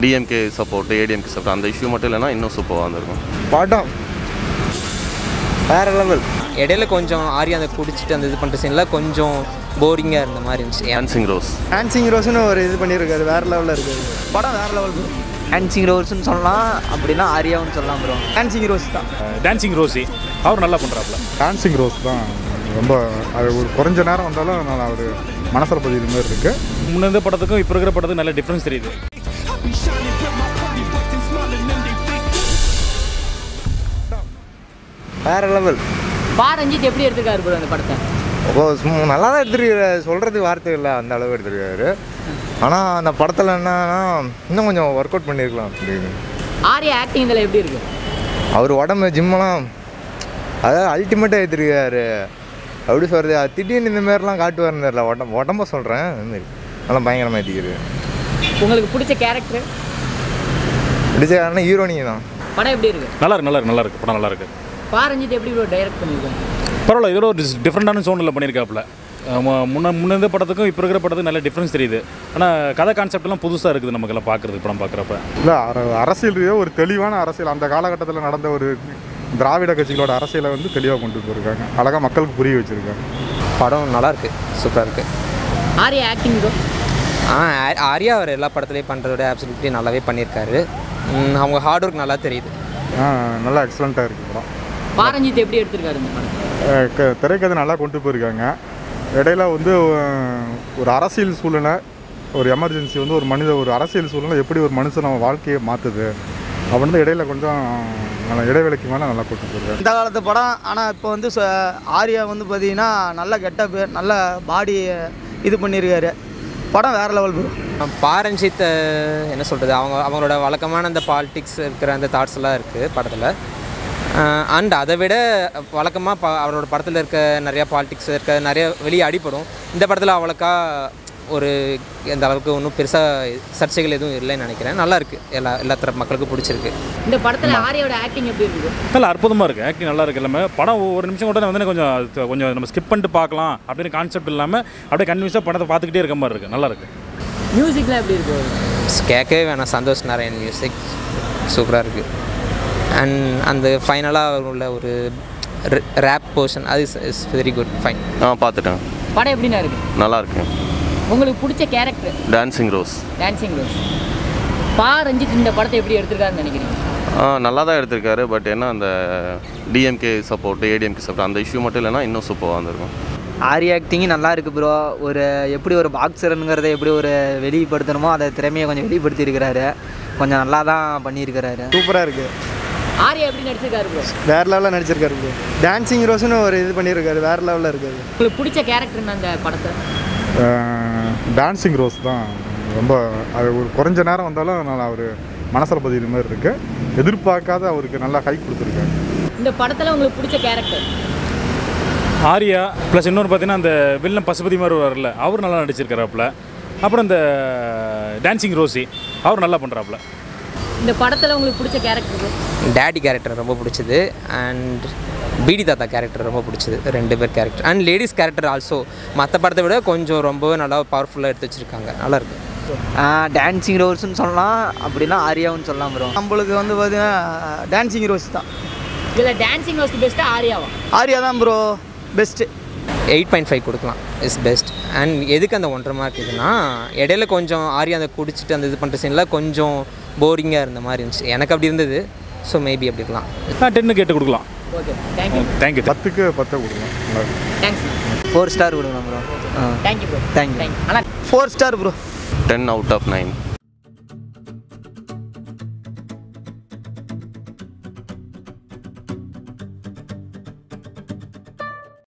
DMK support ADMK support அந்த issue மட்டும் இல்லைன்னா இன்னும் சூப்பராக வந்திருக்கும் படம் வேற லெவல் இடையில கொஞ்சம் ஆரி அந்த குடிச்சிட்டு அந்த இது பண்ணுற சீனில் கொஞ்சம் போரிங்காக இருந்த மாதிரி இருந்துச்சு டான்சிங் ரோஸ் டான்சிங் ரோஸ்னு ஒரு இது பண்ணியிருக்காரு வேற லெவலில் இருக்காரு படம் வேற லெவல் ப்ரோ டான்சிங் ரோல்ஸ்னு சொல்லலாம் அப்படின்னா ஆரியாவும் சொல்லலாம் ப்ரோ டான்சிங் ரோஸ் தான் டான்சிங் ரோசி அவர் நல்லா பண்ணுறாப்புல டான்சிங் ரோஸ் தான் ரொம்ப அது ஒரு குறைஞ்ச நேரம் வந்தாலும் நல்லா ஒரு மனசில் பதிவு மாதிரி இருக்குது முன்ன இருந்த படத்துக்கும் இப்போ இருக்கிற படத்துக்கும் நல்ல டிஃப்ரென்ஸ் தெரியுது வேற லெவல் பா ரஞ்சித் எப்படி எடுத்திருக்காரு ப்ரோ அந்த படத்தை ஓ சும்மா நல்லா தான் எடுத்துருக்காரு சொல்கிறதுக்கு வார்த்தை இல்லை அந்த அளவு எடுத்துருக்காரு ஆனால் அந்த படத்தில் என்னன்னா இன்னும் கொஞ்சம் ஒர்க் அவுட் பண்ணியிருக்கலாம் அப்படின்னு ஆர்யா ஆக்டிங் இதில் எப்படி இருக்கு அவர் உடம்பு ஜிம்மெல்லாம் அதாவது அல்டிமேட்டாக எடுத்துருக்காரு எப்படி சொல்கிறது அது திடீர்னு இந்த மாதிரிலாம் காட்டுவார்னு தெரியல உடம்பு உடம்ப சொல்கிறேன் மாதிரி நல்லா பயங்கரமாக ஏற்றிக்கிறது உங்களுக்கு பிடிச்ச கேரக்டர் பிடிச்ச காரணம் ஹீரோனிங்க தான் படம் எப்படி இருக்கு நல்லா இருக்கு நல்லா இருக்கு நல்லா இருக்கு படம் நல்லா இருக்கு பா ரஞ்சித் எப்படி ப்ரோ டைரக்ட் பண்ணியிருக்காங்க பரவாயில்ல இதோட ஒரு டிஃப்ரெண்டான சோனில் பண்ணியிருக்காப்புல ஆமா, முன்ன முன்ன இருந்த படத்துக்கும் இப்போ இருக்கிற படத்துக்கும் நல்ல டிஃப்ரென்ஸ் தெரியுது ஆனால் கதை கான்செப்ட்லாம் புதுசாக இருக்குது நமக்கெல்லாம் பார்க்குறது படம் பார்க்குறப்ப இல்லை அரசியல் ரீதியாக ஒரு தெளிவான அரசியல் அந்த காலகட்டத்தில் நடந்த ஒரு திராவிட கட்சிகளோட அரசியலை வந்து தெளிவாக கொண்டு போயிருக்காங்க அழகாக மக்களுக்கு புரிய வச்சுருக்காங்க படம் நல்லா இருக்கு சூப்பராக இருக்கு ஆர்யா ஆக்டிங் ப்ரோ ஆ ஆ- ஆர்யா அவர் எல்லா படத்துலையும் பண்ணுறதோட ஆப்சல்யூட்லி நல்லாவே பண்ணியிருக்காரு ம், அவங்க ஹார்ட் ஒர்க் நல்லா தெரியுது ஆ, நல்லா எக்ஸலண்ட்டாக இருக்குது படம் பா ரஞ்சித் எப்படி எடுத்திருக்காரு இந்த படத்தை அஹ் க- திரைக்கதை நல்லா கொண்டு போயிருக்காங்க இடையில வந்து அஹ், ஒரு அரசியல் சூழ்நிலை ஒரு எமர்ஜென்சி வந்து ஒரு மனித ஒரு அரசியல் சூழ்நிலை எப்படி ஒரு மனுஷன் அவன் வாழ்க்கையை மாற்றுது அப்படின்னு இடையில கொஞ்சம் நல்லா இடைவேளைக்கு மேலே நல்லா கொண்டு போயிருக்காரு இந்த காலத்து படம் ஆனால் இப்போ வந்து ச- ஆர்யா வந்து பார்த்தீங்கன்னா நல்ல கெட்டப்பு நல்ல பாடி இது பண்ணியிருக்காரு படம் வேற லெவல் ப்ரோ பாரஞ்சித் என்ன சொல்கிறது அவங்க அவங்களோட வழக்கமான அந்த பாலிடிக்ஸ் இருக்கிற அந்த தாட்ஸ் எல்லாம் இருக்குது படத்தில் அண்ட் அதை விட வழக்கமாக ப அவரோட படத்தில் இருக்க நிறையா பாலிடிக்ஸ் இருக்க நிறைய வெளியே அடிப்படும் இந்த படத்தில் அவ்வளோக்கா ஒரு இந்த அளவுக்கு ஒன்றும் பெருசாக சர்ச்சைகள் எதுவும் இல்லைன்னு நினைக்கிறேன் நல்லா இருக்கு எல்லா எல்லா தரப்பு மக்களுக்கும் பிடிச்சிருக்கு இந்த படத்தில் ஆர்யாவோட ஆக்டிங் எப்படி இருக்கு நல்லா அற்புதமாக இருக்குது ஆக்டிங் நல்லா இருக்கு எல்லாமே படம் ஒரு நிமிஷம் கூட வந்து கொஞ்சம் அது கொஞ்சம் நம்ம ஸ்கிப் பண்ணிட்டு பார்க்கலாம் அப்படின்னு கான்செப்ட் இல்லாமல் அப்படியே கன்வின்ஸாக படத்தை பார்த்துக்கிட்டே இருக்க மாதிரி இருக்குது நல்லா இருக்கு மியூசிக்லாம் எப்படி இருக்கு கேட்கவே வேணாம் சந்தோஷ் நாராயண் மியூசிக் சூப்பராக இருக்குது அண்ட் அந்த ஃபைனலாக உள்ள ஒரு ரேப் போர்ஷன் அது இஸ் வெரி குட் ஃபைன் ஆ பார்த்துட்டேன் படம் எப்படிண்ணா இருக்கு நல்லா இருக்கு உங்களுக்கு பிடிச்ச character dancing rose dancing rose Pa Ranjith இந்த படத்தை எப்படி எடுத்திருக்காருன்னு நினைக்கிறீங்க ஆ நல்லா தான் எடுத்திருக்காரு பட் என்ன அந்த டிஎம்கே சப்போர்ட் ஏடிஎம்கே சப்போர்ட் அந்த இஷ்யூ மட்டும் இல்லைன்னா இன்னும் சூப்பராக வந்திருக்கும் ஆரி ஆக்டிங் நல்லா இருக்கு ப்ரோ ஒரு எப்படி ஒரு பாக்ஸருங்கிறத எப்படி ஒரு வெளிப்படுத்தணுமோ அதை திறமையை கொஞ்சம் வெளிப்படுத்தி இருக்கிறாரு கொஞ்சம் நல்லா தான் பண்ணியிருக்கிறாரு சூப்பராக இருக்குது ஆர்யா எப்படி நடிச்சிருக்காரு ப்ரோ வேற லெவலில் நடிச்சிருக்காரு ப்ரோ டான்சிங் ரோஸ்னு ஒரு இது பண்ணியிருக்காரு வேற லெவலில் இருக்காரு உங்களுக்கு பிடிச்ச கேரக்டர் அந்த படத்தை டான்சிங் ரோஸ் தான் ரொம்ப அது ஒரு குறைஞ்ச நேரம் வந்தாலும் நல்லா ஒரு மனசில் பதிவு மாதிரி இருக்குது எதிர்பார்க்காத அவருக்கு நல்லா ஹை கொடுத்துருக்காரு இந்த படத்தில் உங்களுக்கு பிடிச்ச கேரக்டர் ஆர்யா ப்ளஸ் இன்னொரு பார்த்தீங்கன்னா அந்த வில்லன் பசுபதி மாதிரி வரல அவர் நல்லா நடிச்சிருக்கிறாப்புல அப்புறம் இந்த டான்சிங் ரோசி அவர் நல்லா பண்ணுறாப்புல இந்த படத்தில் உங்களுக்கு பிடிச்ச கேரக்டர் டேடி கேரக்டர் ரொம்ப பிடிச்சது அண்ட் பிடி தாத்தா கேரக்டர் ரொம்ப பிடிச்சது ரெண்டு பேர் character and ladies character also மற்ற படத்தை விட கொஞ்சம் ரொம்பவே நல்லா பவர்ஃபுல்லாக எடுத்து வச்சுருக்காங்க நல்லா இருக்கு டான்சிங் ரோல்ஸ்னு சொல்லலாம் அப்படின்னா ஆரியாவும் சொல்லலாம் ப்ரோ நம்மளுக்கு வந்து பார்த்தீங்கன்னா டான்சிங் ரோஸ் தான் இதில் டான்சிங் ரோஸ்க்கு பெஸ்ட்டாக ஆர்யாவா ஆர்யா தான் bro best eight point five கொடுக்கலாம் இஸ் பெஸ்ட் அண்ட் எதுக்கு அந்த ஒன்றரை மார்க் இதுன்னா இடையில கொஞ்சம் ஆரி அந்த குடிச்சிட்டு அந்த இது பண்ணுற சீனில் கொஞ்சம் போரிங்காக இருந்த மாதிரி இருந்துச்சு எனக்கு அப்படி இருந்தது ஸோ மேபி அப்படி இருக்கலாம் நான் டென்னு கேட்டு கொடுக்கலாம் ஓகே தேங்க்யூ தேங்க்யூ பத்துக்கு பத்தை கொடுக்கலாம் நல்லா இருக்கு தேங்க்ஸ் ஃபோர் ஸ்டார் கொடுக்கலாம் bro thank you bro Thank you. Thank you ஆனால் four star bro ten out of nine